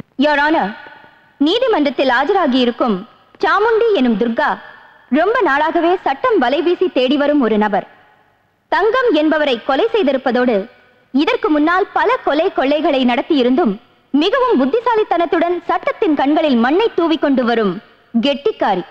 Your honour நீதிமன்றத்தில் ஆஜராகி இருக்கும் சாமுண்டி எனும் துர்கா ரொம்ப நாளாகவே சட்டம் வலை வீசி தேடி வரும் ஒரு நபர் தங்கம் என்பவரை கொலை செய்திருப்பதோடு இதற்கு முன்னால் பல கொலை கொள்ளைகளை நடத்தியிருந்தும் மிகவும் புத்திசாலித்தனத்துடன் சட்டத்தின் கண்களில் மண்ணை தூவிக் கொண்டு வரும் கெட்டிக்காரி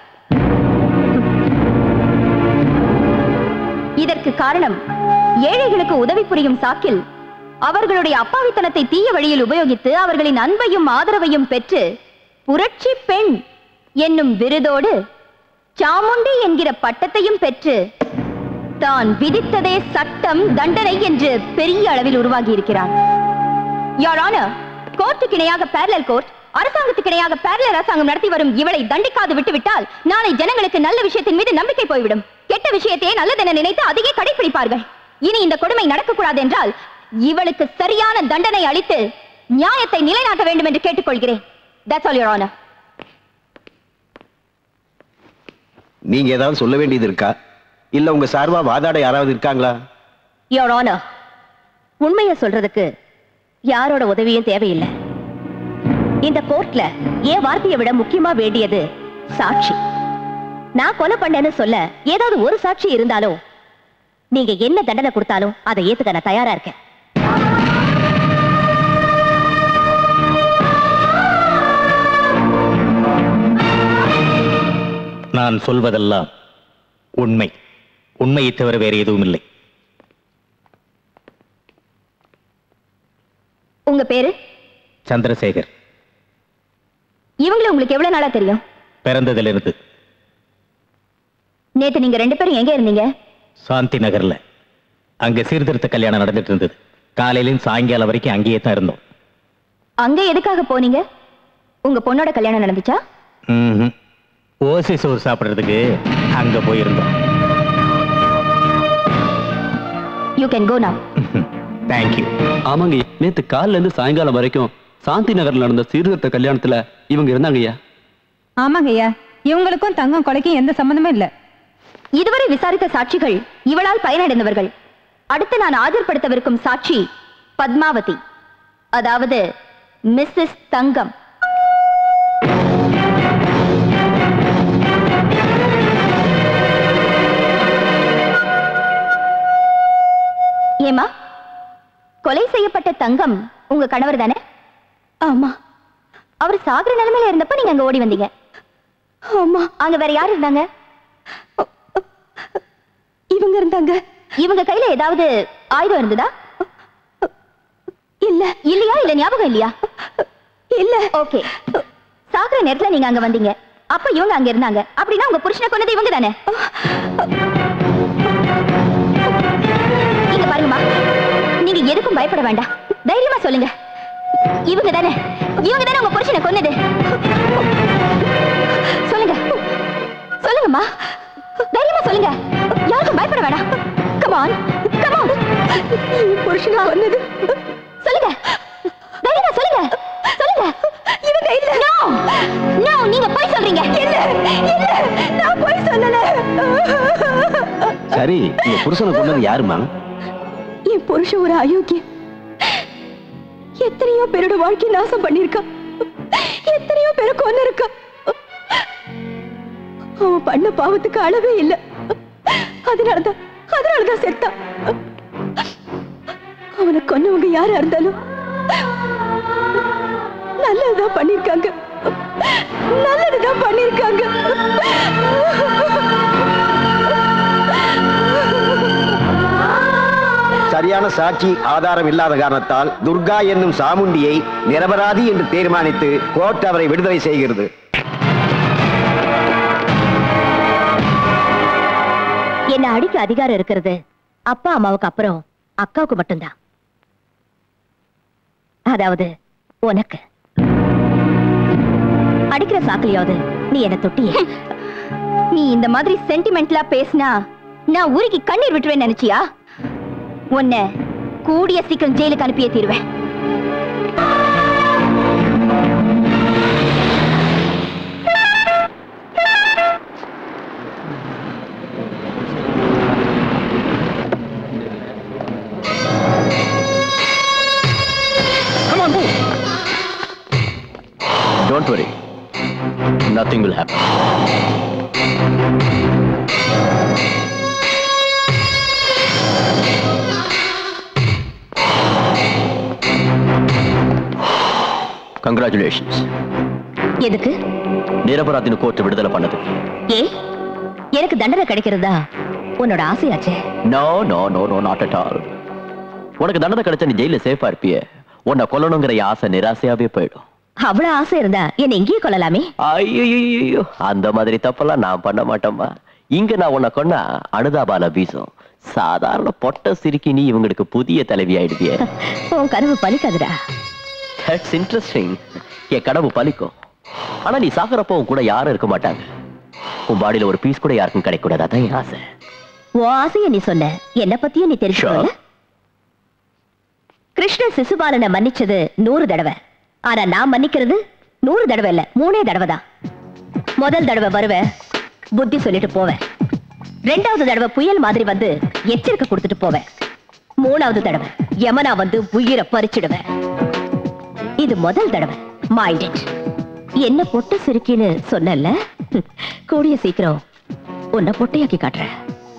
இதற்கு காரணம் ஏழைகளுக்கு உதவி புரியும் சாக்கில் அவர்களுடைய அப்பாவித்தனத்தை தீய வழியில் உபயோகித்து அவர்களின் அன்பையும் ஆதரவையும் பெற்று புரட்சி பெண் என்னும் விருதோடு சாமுண்டி என்கிற பட்டத்தையும் பெற்று தான் விதித்ததே சட்டம் தண்டனை என்று பெரிய அளவில் உருவாகி இருக்கிறார் யார் ஆனர் கோர்ட்டுக்கு இணையாக பேரலல் கோர்ட் அரசாங்கத்துக்கு இணையாக பேரலல் அரசாங்கம் நடத்தி வரும் இவளை தண்டிக்காது விட்டுவிட்டால் நாளை ஜனங்களுக்கு நல்ல விஷயத்தின் மீது நம்பிக்கை போய்விடும் கெட்ட விஷயத்தையே நல்லதென நினைத்து அதையே கடைபிடிப்பார்கள் இனி இந்த கொடுமை நடக்கக்கூடாது என்றால் இவளுக்கு சரியான தண்டனை அளித்து நியாயத்தை நிலைநாட்ட வேண்டும் என்று கேட்டுக்கொள்கிறேன் That's all, Your Honor. நீங்க ஏதாவது சொல்ல வேண்டியது இருக்கா இல்ல உங்க சார்பா வாதாட யாராவது இருக்காங்களா Your Honor, உண்மையை சொல்றதுக்கு யாரோட உதவியும் தேவையில்லை இந்த கோர்ட்ல என் வார்த்தையை விட முக்கியமா வேண்டியது சாட்சி நான் கொலை பண்ணேன்னு சொல்ல ஏதாவது ஒரு சாட்சி இருந்தாலும் நீங்க என்ன தண்டனை கொடுத்தாலும் அதை ஏத்துக்க நான் தயாரா இருக்கேன் நான் சொல்வதெல்லாம் உண்மை உண்மையை தவிர வேறு எதுவும் இல்லை உங்க பேரு சந்திரசேகர் இவங்களை உங்களுக்கு எவ்வளவு நாளா தெரியும் பிறந்ததிலிருந்து நேத்து நீங்க ரெண்டு பேரும் எங்க இருந்தீங்க சாந்தி நகர்ல அங்க சீர்திருத்த கல்யாணம் நடந்துட்டு இருந்தது காலையிலும் சாயங்காலம் வரைக்கும் அங்கேயே தான் இருந்தோம் அங்க எதுக்காக போனீங்க உங்க பொண்ணோட கல்யாணம் நடந்துச்சா ம்ஹும். ஓசி சோறு சாப்பிடுறதுக்கு அங்க போயிருந்தோம் you can go now thank you ஆமாங்க நேத்து காலைல இருந்து சாயங்காலம் வரைக்கும் சாந்தி நகர்ல நடந்த சீர்திருத்த கல்யாணத்துல இவங்க இருந்தாங்கய்யா ஆமாங்க ஐயா இவங்களுக்கும் தங்கம் கொலைக்கும் எந்த சம்பந்தமும் இல்ல இதுவரை விசாரித்த சாட்சிகள் இவளால் பயனடைந்தவர்கள் அடுத்து நான் ஆஜர்படுத்தவிருக்கும் சாட்சி பத்மாவதி அதாவது மிஸ்ஸஸ் தங்கம் ஏமா கொலை செய்யப்பட்ட தங்கம் உங்க கணவர் தானே ஆமா அவர் சாகுற நிலைமையில இருந்தப்ப நீங்க அங்க ஓடி வந்தீங்க ஆமா அங்க வேற யார் இருந்தாங்க இவங்க இருந்தாங்க இவங்க கையில ஏதாவது ஆயுதம் இருந்ததா இல்ல இல்லையா இல்ல ஞாபகம் இல்லையா இல்ல ஓகே சாகுற நேரத்துல நீங்க அங்க வந்தீங்க அப்ப இவங்க அங்க இருந்தாங்க அப்படின்னா உங்க புருஷனை கொன்னது இவங்க தானே இங்க பாருங்கம்மா நீங்க எதுக்கும் பயப்பட வேண்டாம் தைரியமா சொல்லுங்க இவங்க தானே இவங்க தானே உங்க புருஷனை கொன்னது சொல்லுங்க சொல்லுங்கம்மா தைரியமா சொல்லுங்க யாருக்கும் பயப்பட வேண்டாம் கமான் கமான் புருஷனா கொன்னது சொல்லுங்க தைரியமா சொல்லுங்க சொல்லுங்க இவங்க இல்ல நோ நோ நீங்க போய் சொல்றீங்க இல்ல இல்ல நான் போய் சொல்லல சரி உங்க புருஷனை கொண்டது யாருமா என் புருஷன் ஒரு அயோக்கிய எத்தனையோ பேரோட வாழ்க்கை நாசம் பண்ணிருக்கான் எத்தனையோ பேரை கொண்டு இருக்கான் அவன் பண்ண பாவத்துக்கு அளவே இல்ல அதனாலதான் அதனாலதான் செத்தான் அவனை கொன்னவங்க யாரா இருந்தாலும் நல்லதுதான் பண்ணிருக்காங்க நல்லதுதான் பண்ணிருக்காங்க சரியான சாட்சி ஆதாரம் இல்லாத காரணத்தால் துர்கா என்னும் சாமுண்டியை நிரபராதி என்று தீர்மானித்து கோர்ட் அவரை விடுதலை செய்கிறது என்ன அடிக்க அதிகாரம் இருக்கிறது அப்பா அம்மாவுக்கு அப்புறம் அக்காவுக்கு மட்டும்தான் அதாவது உனக்கு அடிக்கிற சாக்கிலையாவது நீ என்ன தொட்டிய நீ இந்த மாதிரி சென்டிமெண்ட்லா பேசினா நான் ஊருக்கு கண்ணீர் விட்டுருவேன் நினைச்சியா உன்னை கூடிய சீக்கிரம் ஜெயிலுக்கு அனுப்பியே தீருவேன் don't worry nothing will happen congratulations எதுக்கு நிரபராதின கோர்ட் விடுதலை பண்ணது ஏ எனக்கு தண்டனை கிடைக்கிறதா உன்னோட ஆசையாச்சே no no no no not at all உனக்கு தண்டனை கிடைச்சா நீ ஜெயில சேஃபா இருப்பிய உன்னை கொல்லணுங்கிற ஆசை நிராசையாவே போயிடும் அவ்வளவு ஆசை இருந்தா என்ன இங்கேயே கொள்ளலாமே ஐயோ அந்த மாதிரி தப்பெல்லாம் நான் பண்ண மாட்டேம்மா இங்க நான் உன்னை கொன்னா அனுதாபால வீசும் சாதாரண பொட்ட சிரிக்கி நீ இவங்களுக்கு புதிய தலைவி ஆயிடுவிய உன் கனவு பலிக்காதுடா தட்ஸ் இன்ட்ரெஸ்டிங் என் கனவு பலிக்கும் ஆனா நீ சாகுறப்போ உன் கூட யாரும் இருக்க மாட்டாங்க உன் பாடியில ஒரு பீஸ் கூட யாருக்கும் கிடைக்கூடாது அதான் என் ஆசை உன் ஆசைய நீ சொன்ன என்ன பத்தியும் நீ தெரிஞ்சுக்கல Sure. கிருஷ்ண சிசுபாலனை மன்னிச்சது நூறு தடவை ஆனா நான் மன்னிக்கிறது நூறு தடவை இல்ல மூணே தடவை தான் முதல் தடவை வருவேன் புத்தி சொல்லிட்டு போவேன் ரெண்டாவது தடவை புயல் மாதிரி வந்து எச்சரிக்கை கொடுத்துட்டு போவேன் மூணாவது தடவை யமனா வந்து உயிரை பறிச்சிடுவேன் இது முதல் தடவை மைண்ட் இட் என்ன பொட்டு சிரிக்கின்னு சொன்னல கூடிய சீக்கிரம் உன்னை பொட்டையாக்கி காட்டுறேன்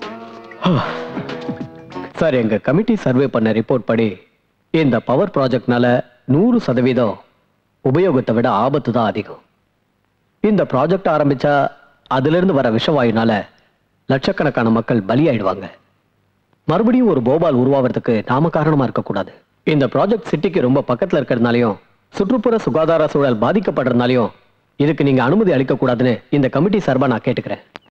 சார் எங்க கமிட்டி சர்வே பண்ண ரிப்போர்ட் படி இந்த பவர் ப்ராஜெக்ட்னால நூறு சதவீதம் உபயோகத்தை விட ஆபத்து தான் அதிகம் இந்த ப்ராஜெக்ட் ஆரம்பிச்சா அதுல இருந்து வர விஷவாயுனால லட்சக்கணக்கான மக்கள் பலியாயிடுவாங்க மறுபடியும் ஒரு போபால் உருவாவதுக்கு நாம காரணமா இருக்கக்கூடாது இந்த ப்ராஜெக்ட் சிட்டிக்கு ரொம்ப பக்கத்துல இருக்கிறதுனாலையும் சுற்றுப்புற சுகாதார சூழல் பாதிக்கப்படுறதுனாலையும் இதுக்கு நீங்க அனுமதி அளிக்க கூடாதுன்னு இந்த கமிட்டி சார்பா நான் கேட்டுக்கிறேன்